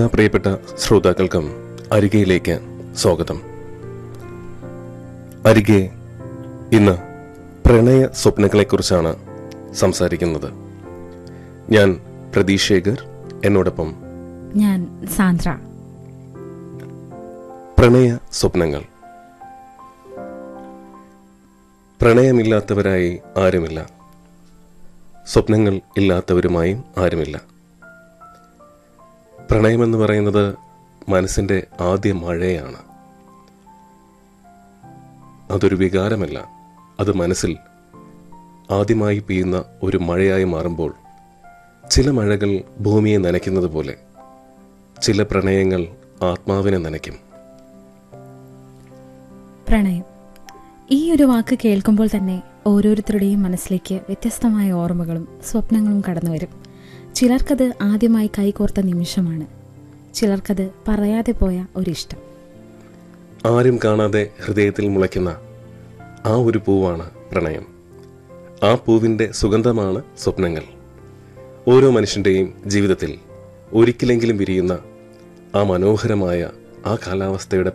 എല്ലാ പ്രിയപ്പെട്ട ശ്രോതാക്കൾക്കും അരികയിലേക്ക് സ്വാഗതം അരികെ ഇന്ന് പ്രണയ സ്വപ്നങ്ങളെക്കുറിച്ചാണ് സംസാരിക്കുന്നത് ഞാൻ പ്രതീഷ് ശേഖർ എന്നോടൊപ്പം ഞാൻ സാന്ദ്ര പ്രണയ സ്വപ്നങ്ങൾ പ്രണയമില്ലാത്തവരായി ആരുമില്ല സ്വപ്നങ്ങൾ ഇല്ലാത്തവരുമായും ആരുമില്ല പ്രണയമെന്ന് പറയുന്നത് മനസ്സിന്റെ ആദ്യ മഴയാണ് അതൊരു വികാരമല്ല അത് മനസ്സിൽ ആദ്യമായി പെയ്യുന്ന ഒരു മഴയായി മാറുമ്പോൾ ചില മഴകൾ ഭൂമിയെ നനയ്ക്കുന്നത് പോലെ ചില പ്രണയങ്ങൾ ആത്മാവിനെ നനയ്ക്കും പ്രണയം ഈ ഒരു വാക്ക് കേൾക്കുമ്പോൾ തന്നെ ഓരോരുത്തരുടെയും മനസ്സിലേക്ക് വ്യത്യസ്തമായ ഓർമ്മകളും സ്വപ്നങ്ങളും കടന്നു വരും ചിലർക്കത് ആദ്യമായി കൈകോർത്ത നിമിഷമാണ് ചിലർക്കത് പറയാതെ പോയ ഒരിഷ്ടം ആരും കാണാതെ ഹൃദയത്തിൽ മുളയ്ക്കുന്ന ആ ഒരു പൂവാണ് പ്രണയം ആ പൂവിൻ്റെ സുഗന്ധമാണ് സ്വപ്നങ്ങൾ ഓരോ മനുഷ്യൻ്റെയും ജീവിതത്തിൽ ഒരിക്കലെങ്കിലും വിരിയുന്ന ആ മനോഹരമായ ആ കാലാവസ്ഥയുടെ